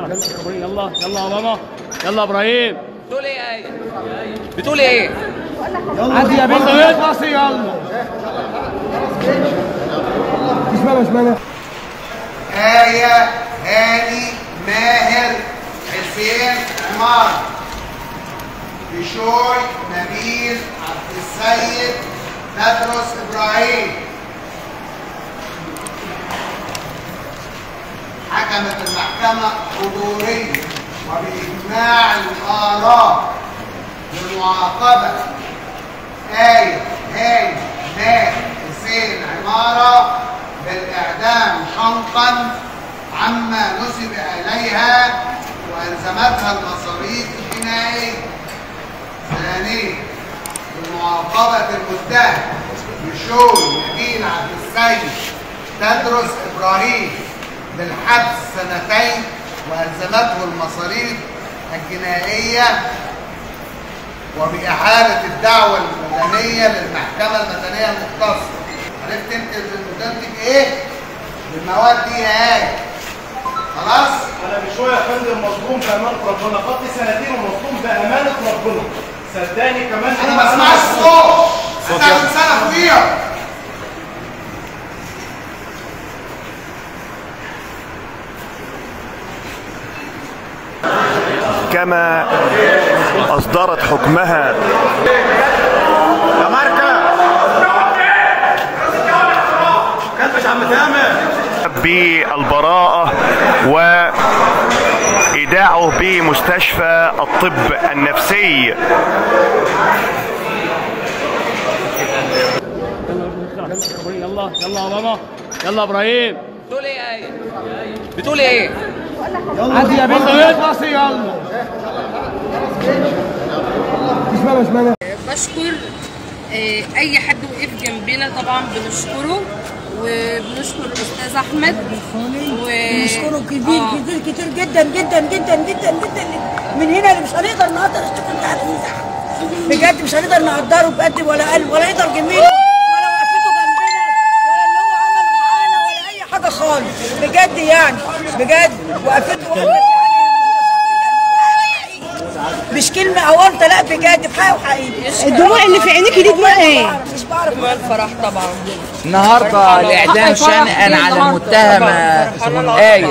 يلا يلا يا ماما يلا ابراهيم بتقول ايه يا ايه بتقول ايه عادي يا بنت اخلصي يلا آية هاني ماهر حسين عمار بشوي نبيل عبد السيد تدرس إبراهيم حكمت المحكمة حضوريا وبإجماع الآراء بمعاقبة آية هاني ماهر حسين عمارة بالإعدام حقا عما نسب إليها وألزمتها المصاريف الجنائية ثانيا بمعاقبة المتهم بشوي نبيل عبد السيد تدرس إبراهيم بالحبس سنتين وألزمته المصاريف الجنائية وبإحالة الدعوة المدنية للمحكمة المدنية المختصة عرفت انت المدنتج ايه؟ المواد دي ايه؟ خلاص؟ انا بشويه يا فندم مظلوم بامانه ربنا قضي سنتين ومظلوم بامانه ربنا صدقني كمان انا ما بسمعش صوت انا من سنه فوقيها كما أصدرت حكمها يا ماركه كلبش عم تامر بالبراءة وإيداعه بمستشفى الطب النفسي يلا يلا يا ماما يلا ابراهيم بتقول ايه يا ايه بتقول ايه عادي يا بنت اخلصي يلا بشكر آه، اي حد وقف جنبنا طبعا بنشكره وبنشكر الاستاذ احمد و... نشكره كتير آه. كتير كتير جدا جدا جدا جدا جدا من هنا اللي مش هنقدر نقدر الشكر بتاع الميزان بجد مش هنقدر نقدره بجد ولا قلب ولا نقدر جميل ولا وقفته جنبنا ولا اللي هو عمله معانا ولا اي حاجه خالص بجد يعني بجد وقفته وقفته يعني مش كلمة أو أنت لا بجد بحقيقة وحقيقي الدموع اللي في عينيكي دي دموع ايه؟ مش بعرف دموع الفرح طبعا النهارده الاعدام شنقا على المتهمه ايه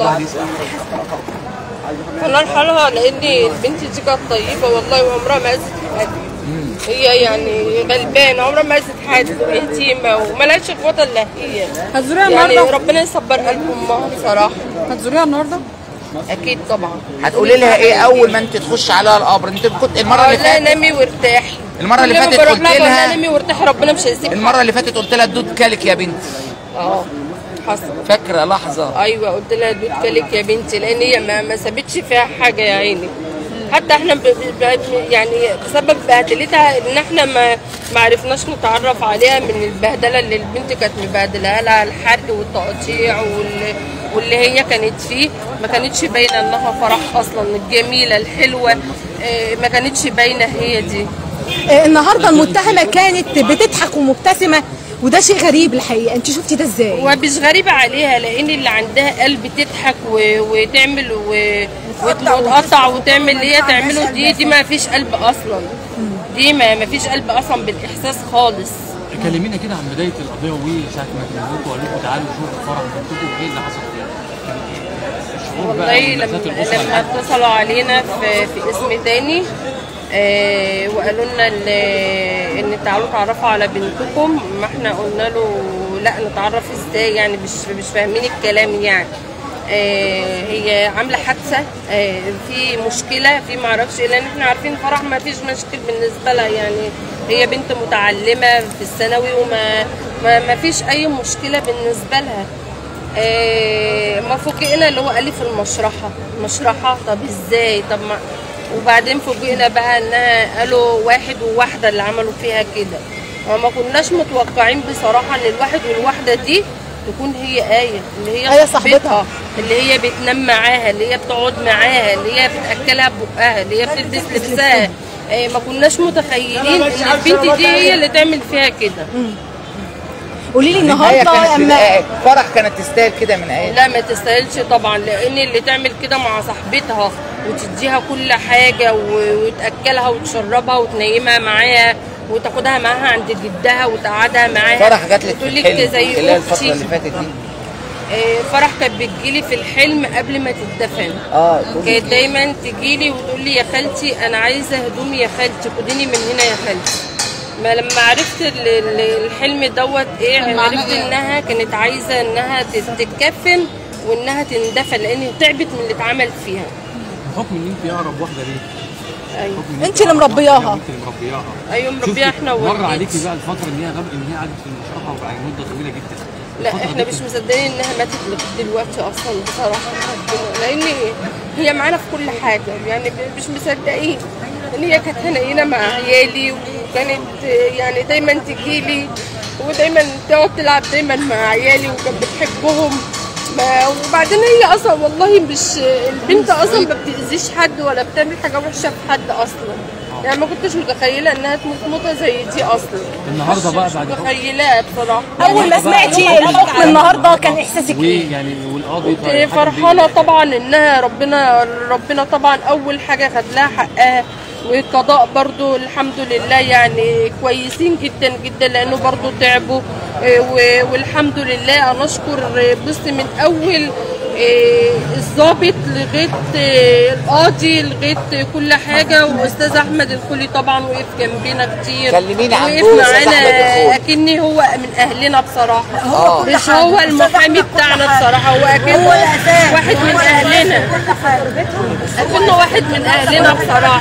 الله يرحمها لان البنت دي كانت طيبه والله وعمرها ما اذت حد هي يعني غلبانه عمرها ما اذت حد ويتيمه وملهاش اخواتها الا هي هتزوريها يعني النهارده؟ ربنا يصبر قلب امها بصراحه هتزوريها النهارده؟ اكيد طبعا هتقولي لها ايه اول ما انت تخش على القبر انت كنت المره اللي لا فاتت نامي وارتاحي المرة اللي كل ما فاتت بروح قلت بقول لها- نامي وارتاحي ربنا مش هيسيبك المره اللي فاتت قلت لها الدود كلك يا بنتي اه حصل فاكره لحظه ايوه قلت لها دوت كلك يا بنتي لان هي ما, ما سابتش فيها حاجه يا عيني حتى احنا ب... ب... يعني بسبب بهدلتها ان احنا ما ما عرفناش نتعرف عليها من البهدله اللي البنت كانت مبهدلها لها الحرق والتقطيع وال... واللي هي كانت فيه ما كانتش باينه انها فرح اصلا الجميله الحلوه اه، ما كانتش باينه هي دي آه، النهارده المتهمه كانت بتضحك ومبتسمه وده شيء غريب الحقيقه انت شفتي ده ازاي؟ ومش غريبة عليها لأن اللي عندها قلب تضحك و... وتعمل و... وتقطع وتعمل اللي هي تعمله دي دي ما فيش قلب أصلا دي ما ما فيش قلب أصلا بالإحساس خالص كلمينا كده عن بدايه القضيه وساعه ما كلموكوا وقالوا لكم تعالوا شوفوا فرح بنتكم ايه اللي حصل فيها؟ الشعور بقى والله والمأساة لما الأسرة لما الحاجة. اتصلوا علينا في, في اسم تاني آه وقالوا لنا ال- ان تعالوا تعرفوا على بنتكم ما احنا قلنا له لا نتعرف ازاي يعني مش مش فاهمين الكلام يعني آه هي عامله حادثه آه في مشكله في معرفش ايه لان احنا عارفين فرح ما فيش مشاكل بالنسبه لها يعني هي بنت متعلمه في الثانوي وما ما, ما فيش اي مشكله بالنسبه لها آه، ما فوجئنا اللي هو قال لي في المشرحه المشرحه طب ازاي طب ما وبعدين فوجئنا بقى انها قالوا واحد وواحده اللي عملوا فيها كده وما كناش متوقعين بصراحه ان الواحد والواحده دي تكون هي آية اللي هي آية صاحبتها صاحبتها. اللي هي بتنام معاها اللي هي بتقعد معاها اللي هي بتأكلها ببقها اللي هي بتلبس لبسها آه، ما كناش متخيلين ان البنت دي هي اللي تعمل فيها كده قولي لي هي النهارده كانت اما بدقائق. فرح كانت تستاهل كده من ايه لا ما تستاهلش طبعا لان اللي تعمل كده مع صاحبتها وتديها كل حاجه و- وتاكلها وتشربها وتنيمها معاها وتاخدها معاها عند جدها وتقعدها معاها فرح جات لك في وتقول لك الحلم زي خلال الفتره اختي اللي فاتت دي آه، فرح كانت بتجيلي في الحلم قبل ما تتدفن اه تقول كانت لك دايما تجيلي وتقول لي يا خالتي انا عايزه هدوم يا خالتي خديني من هنا يا خالتي ما لما عرفت ال- ال- الحلم دوت ايه عرفت انها كانت عايزه انها تت- تتكفن وانها تندفن لان تعبت من اللي اتعمل فيها بحكم ان انت اقرب واحده ليه ايوه بحكم إن أنت اللي مربياها. انت اللي مربياها ايوه مربيها احنا مر عليكي ووالدتي بقى الفتره ان هي غاب ان هي قعدت في المشرحه وبقى مده طويله جدا لا الفترة احنا دي مش كانت- مصدقين انها ماتت لغايه دلوقتي اصلا بصراحه لان هي معانا في كل حاجه يعني مش مصدقين ان هي كانت هنا مع عيالي وكانت يعني دايما تجيلي ودايما تقعد تلعب دايما مع عيالي وكانت بتحبهم ما وبعدين هي اصلا والله مش البنت اصلا ما بتاذيش حد ولا بتعمل حاجه وحشه في حد اصلا يعني ما كنتش متخيله انها تموت موته زي دي اصلا النهارده بقى مش بعد حكم متخيلاه بصراحه اول ما سمعتي الحكم النهارده كان احساسك ايه؟ ويعني والقاضي كنت طيب حكم فرحانه بيه. طبعا انها ربنا ربنا طبعا اول حاجه خد لها حقها والقضاء برضو الحمد لله يعني كويسين جدا جدا لانه برضو تعبوا إيه، و- والحمد لله انا اشكر إيه، بص من اول إيه، الضابط لغايه إيه، القاضي لغايه كل حاجه واستاذ احمد الخولي طبعا وقف جنبنا كتير كلميني عن وقف دور أستاذ معانا أحمد الخولي. اكني هو من اهلنا بصراحه آه. مش هو المحامي بتاعنا بصراحه هو اكنه هو الأساس. واحد من اهلنا اكنه واحد من اهلنا بصراحه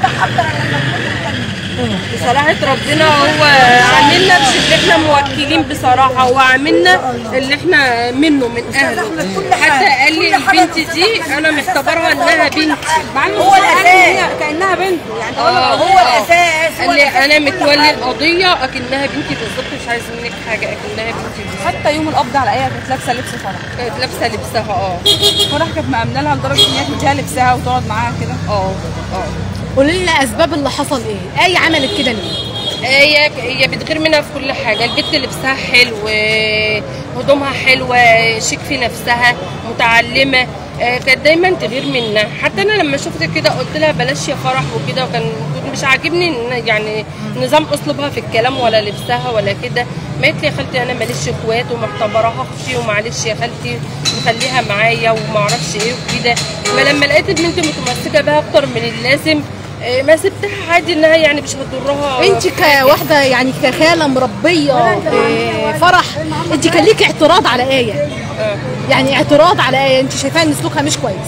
بصراحة ربنا هو عاملنا مش اللي احنا موكلين بصراحة هو عاملنا اللي احنا منه من اهله حتى قال لي البنت دي انا مختبرها انها بنتي هو الاساس كانها بنته يعني اه هو الاساس هو قال لي الأساس. انا متولي القضية اكنها بنتي بالظبط مش عايز منك حاجة اكنها بنتي بالظبط حتى يوم القبض على ايه كانت لابسه لبس فرح كانت لابسة لبسها اه فرح كانت مأمنه لها لدرجه ان هي تديها لبسها وتقعد معاها كده اه اه قولي لنا اسباب اللي حصل ايه؟ اي عملت كده ليه؟ هي هي بتغير منها في كل حاجه البنت لبسها حلو هدومها حلوه شيك في نفسها متعلمه آه، كانت دايما تغير منها حتى انا لما شفت كده قلت لها بلاش يا فرح وكده وكان كنت مش عاجبني إن- يعني نظام اسلوبها في الكلام ولا لبسها ولا كده ما قالت لي يا خالتي انا ماليش اخوات ومعتبراها اختي ومعلش يا خالتي مخليها معايا وما اعرفش ايه وكده ما لما لقيت البنت متمسكه بها اكتر من اللازم آه، ما سبتها عادي انها يعني مش هتضرها انت كواحده يعني كخاله مربيه آه، فرح انت كان ليكي اعتراض على ايه؟ يعني اعتراض على ايه؟ انت شايفاها ان سلوكها مش كويس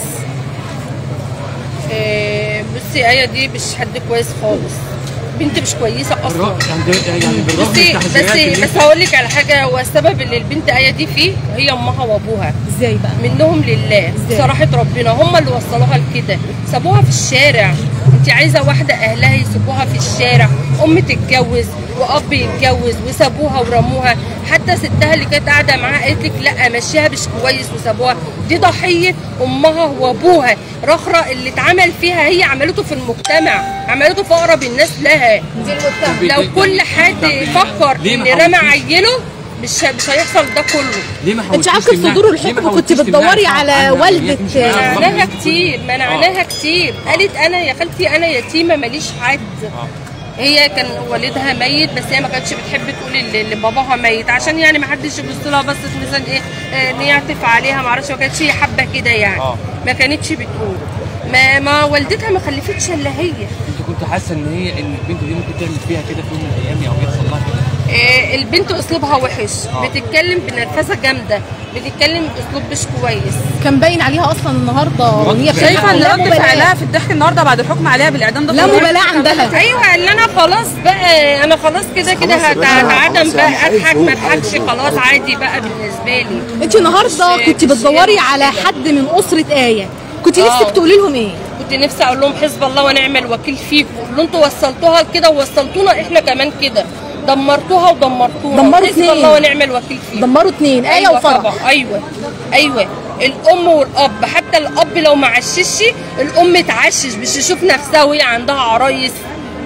آه، بصي ايه دي مش حد كويس خالص بنت مش كويسه اصلا بالرغم يعني يعني بالرغم بصي من بس التحذيرات اللي بس هقول لك على حاجه هو السبب اللي البنت ايه دي فيه هي امها وابوها ازاي بقى؟ منهم لله إزاي؟ صراحه ربنا هم اللي وصلوها لكده سابوها في الشارع انت عايزه واحده اهلها يسيبوها في الشارع ام تتجوز واب يتجوز وسابوها ورموها حتى ستها اللي كانت قاعده معاها قالت لك لا مشيها مش كويس وسابوها دي ضحيه امها وابوها رخرة اللي اتعمل فيها هي عملته في المجتمع عملته في اقرب الناس لها لو كل حد فكر ليه ان ما رمى حاولتيش؟ عيله مش مش هيحصل ده كله ليه ما انت حاولتيش عارفه في تمنعي- صدور ليه ما الحكم كنت حاولتيش تمنعي بتدوري الحق على عنها؟ والدة هي مش عارفة. منعناها كتير منعناها كتير قالت انا يا خالتي انا يتيمه ماليش حد هي كان والدها ميت بس هي ما كانتش بتحب تقول اللي اللي باباها ميت عشان يعني ما حدش يبص لها بصت مثلا ايه آه، ان يعطف عليها ما اعرفش ما كانتش هي حابه كده يعني آه. ما كانتش بتقول ما ما والدتها ما خلفتش الا هي انت كنت حاسه ان هي ان البنت دي ممكن تعمل فيها كده في يوم من الايام او يحصل لها كده آه، البنت اسلوبها وحش بتتكلم بنرفزه جامده بتتكلم باسلوب مش كويس كان باين عليها اصلا النهارده وان هي شايفه ان لا رد مبالاة. فعلها في الضحك النهارده بعد الحكم عليها بالاعدام ده لا طبيعي. مبالاه عندها ايوه اللي انا خلاص بقى انا خلاص كده كده هت- هتعدم بقى اضحك ما اضحكش خلاص عادي بقى بالنسبه لي انت النهارده كنت بتدوري على حد من اسره ايه كنت نفسك آه. تقولي لهم ايه كنت نفسي اقول لهم حسب الله ونعم الوكيل فيكم اللي انتوا وصلتوها كده ووصلتونا احنا كمان كده دمرتوها ودمرتونا دمروا حسب اتنين. الله ونعم الوكيل فيكم دمروا اتنين ايه ايوه وفرح طبعا ايوه ايوه الام والاب حتى الاب لو ما عشش الام تعشش مش تشوف نفسها وهي عندها عرايس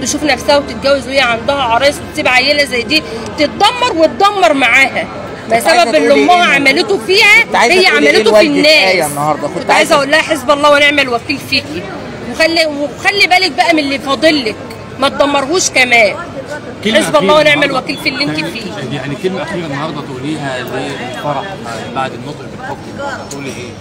تشوف نفسها وتتجوز وهي عندها عرايس وتسيب عيله زي دي تتدمر وتدمر معاها ما كنت عايزة سبب اللي تقولي امها إيه؟ عملته فيها كنت عايزة هي تقولي إيه عملته في لوالدة آية الناس النهاردة؟ كنت كنت عايزة- عايزه اقول لها حسب الله ونعم الوكيل فيكي وخلي وخلي بالك بقى من اللي فاضلك ما تدمرهوش كمان كلمة حسب الله أخيرة ونعم النهاردة. الوكيل في اللي انت فيه يعني كلمة أخيرة النهاردة تقوليها للفرح بعد النطق بالحكم تقولي إيه؟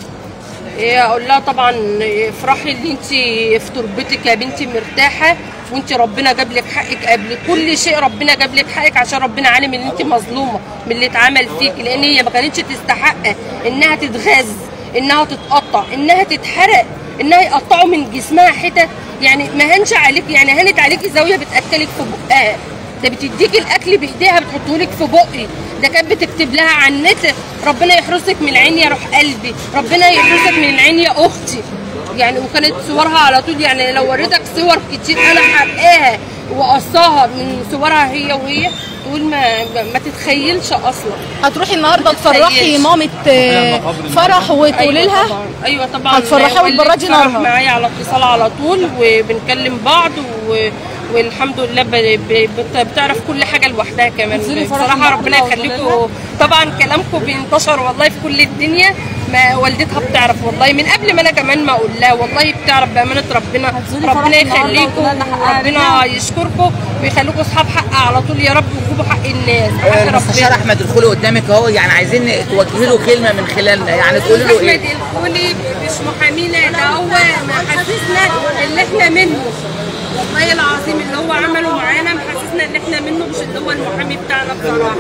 إيه اقول لها طبعا افرحي ان انت في تربتك يا بنتي مرتاحه وانت ربنا جاب لك حقك قبل كل شيء ربنا جاب لك حقك عشان ربنا عالم ان انت مظلومه من اللي اتعمل فيك لان هي ما كانتش تستحق انها تتغز انها تتقطع انها تتحرق انها يقطعوا من جسمها حتت يعني ما هنش عليك يعني هنت عليكي زاويه بتاكلك في بقها ده بتديكي الاكل بايديها بتحطهولك في بقي ده كانت بتكتب لها على النت ربنا يحرسك من العين يا روح قلبي ربنا يحرسك من العين يا اختي يعني وكانت صورها على طول يعني لو وريتك صور كتير انا حرقاها وقصاها من صورها هي وهي تقول ما ما تتخيلش اصلا هتروحي النهارده تفرحي تتخيلش. مامة آه، فرح وتقولي أيوة لها طبعا ايوه طبعا هتفرحيها والدة وتبردي فرح نارها. معايا على اتصال على طول وبنكلم بعض و... والحمد لله ب... ب... بت- بتعرف كل حاجه لوحدها كمان هتنزلي فرح بصراحه النهاردة ربنا وتقولي يخليكم طبعا كلامكم بينتشر والله في كل الدنيا ما والدتها بتعرف والله من قبل ما انا كمان ما اقول لها والله بتعرف بامانه ربنا هتنزلي فرح ربنا النهاردة يخليكم وتقولي لها حقها ربنا منها. يشكركم ويخليكم اصحاب حق على طول يا رب وتجيبوا حق الناس حق المستشار ربنا احمد الخولي قدامك اهو يعني عايزين توجهي له كلمه من خلالنا يعني تقولي له احمد ايه الخولي مش محامينا ده هو محسسنا اللي احنا منه والله العظيم اللي هو عمله معانا محسسنا ان احنا منه مش اللي هو المحامي بتاعنا بصراحه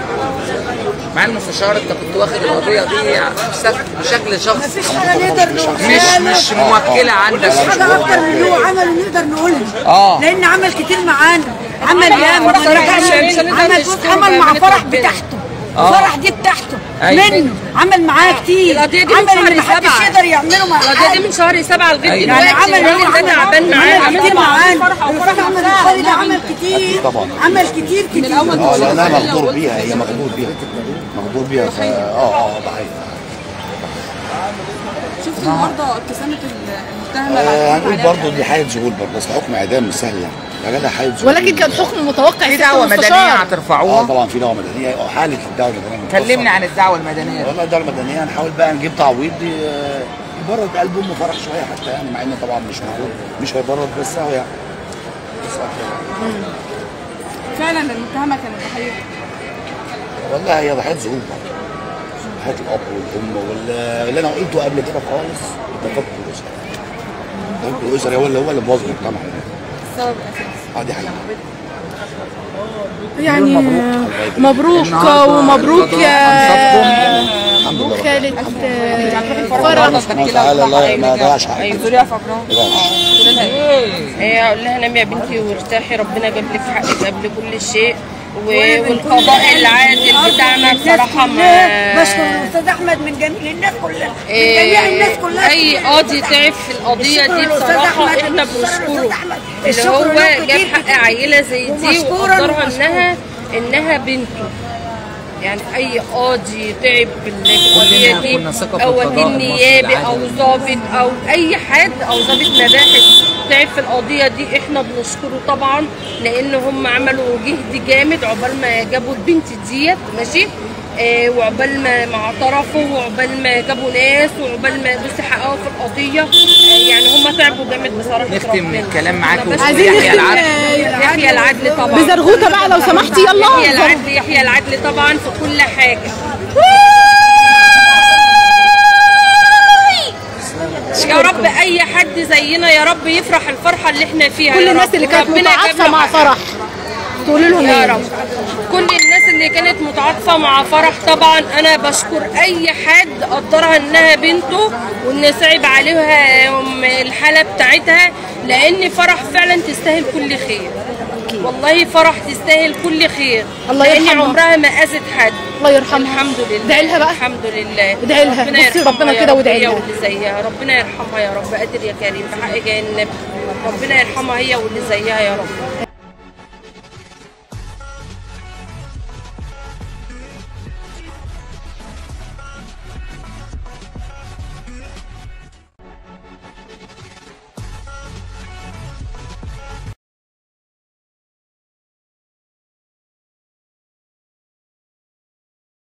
مع المستشار انت كنت واخد القضيه دي بشكل- بشكل شخصي مفيش حاجه نقدر نقولها مش له. مش موكله عندك مفيش حاجه اكتر من اللي هو عمله نقدر نقولها آه. لان عمل كتير معانا عمل ياما بصراحة مش عمل هنقدر عمل نشكره بص عمل مع بأمانة فرح ربنا. بتاعته آه. فرح دي بتاعته أيوة. منه عمل معاه كتير القضية دي من عمل شهر اللي محدش سبعة. يقدر يعمله مع القضيه حد دي من شهر سبعه لغايه أيوة. دلوقتي يعني عمل الراجل ده تعبان معانا عمل كتير معانا فرحة وفرح الأستاذ احمد الخالد ده عمل كتير عمل كتير كتير اه لانها مغدور بيها هي مغدور بيها مغدور بيها فا اه اه ضحيه شفت النهارده ابتسامه المتهمه آه، بعد هنقول برضه دي حاله ذهول برضه اصل حكم اعدام مش سهل يعني يا جدع حاله ذهول ولكن كان حكم متوقع في يا دعوه ست مدنيه المستشار. اه هترفعوها طبعا في دعوه مدنيه حاله الدعوه المدنيه كلمني عن الدعوه المدنيه والله الدعوه المدنيه هنحاول بقى نجيب تعويض ي- يبرد قلب امه فرح شويه حتى يعني مع انه طبعا مش موجود مش هيبرد بس اهو يعني بس أكتر. فعلا المتهمه كانت ضحيه والله هي ضحيه ذهول برضه ضحيه الاب والام وال- واللي انا قلته قبل كده خالص التفكك الاسري التفكك الاسري هو اللي هو اللي بوظ المجتمع السبب الاساسي اه دي حقيقه يعني مبروك. مبروك النهاردة ومبروك القضاء يا الحمد لله خالد ربنا فرح سبحانه وتعالى الله ما ضيعش حاجه زوريها في ابراهيم ما ضيعش ايه اقول لها نامي يا بنتي وارتاحي ربنا جاب لك حقك قبل كل شيء و- والقضاء العادل بتاعنا بصراحه ما بشكر الاستاذ احمد من جميع الناس كلها من إيه، جميع الناس كلها اي قاضي تعب في القضيه الشكر دي للأستاذ بصراحه أحمد. احنا الشكر بنشكره للأستاذ أحمد. اللي الشكر هو له جاب كتير حق كتير. عيله زي دي ومشكورا وقدرها ومشكورا. انها انها بنته يعني اي قاضي تعب في القضيه كلنا دي كنا ثقة في او القضاء وكيل المصري نيابي او العادل. ضابط او اي حد او ضابط مباحث تعب في القضيه دي احنا بنشكره طبعا لان هم عملوا جهد جامد عقبال ما جابوا البنت ديت ماشي آه وعقبال ما ما اعترفوا وعقبال ما جابوا ناس وعقبال ما بس حققوا في القضيه آه يعني هم تعبوا جامد بصراحه نختم ربنا. الكلام معاكم أنا بس- عايزين يحيى نختم العدل. آه، يحيى العدل طبعا بزرغوطه بقى لو سمحتي يحيى يلا العدل يحيى العدل طبعا في كل حاجه يا رب اي حد زينا يا رب يفرح الفرحه اللي احنا فيها كل يا الناس رب. اللي كانت ربنا متعاطفه يجيب مع له فرح تقولي لهم يا ايه رب كل الناس اللي كانت متعاطفة مع فرح طبعا أنا بشكر أي حد قدرها إنها بنته وإن صعب عليها يوم الحالة بتاعتها لأن فرح فعلا تستاهل كل خير والله فرح تستاهل كل خير الله لأن يرحمها. عمرها ما أذت حد الله يرحمها الحمد لله ادعي لها بقى الحمد لله ادعي لها. ربنا بصي يرحمها ربنا يا كده رب وادعي هي لها. واللي زيها ربنا يرحمها يا رب قادر يا كريم بحق جاي النبي ربنا يرحمها هي واللي زيها يا رب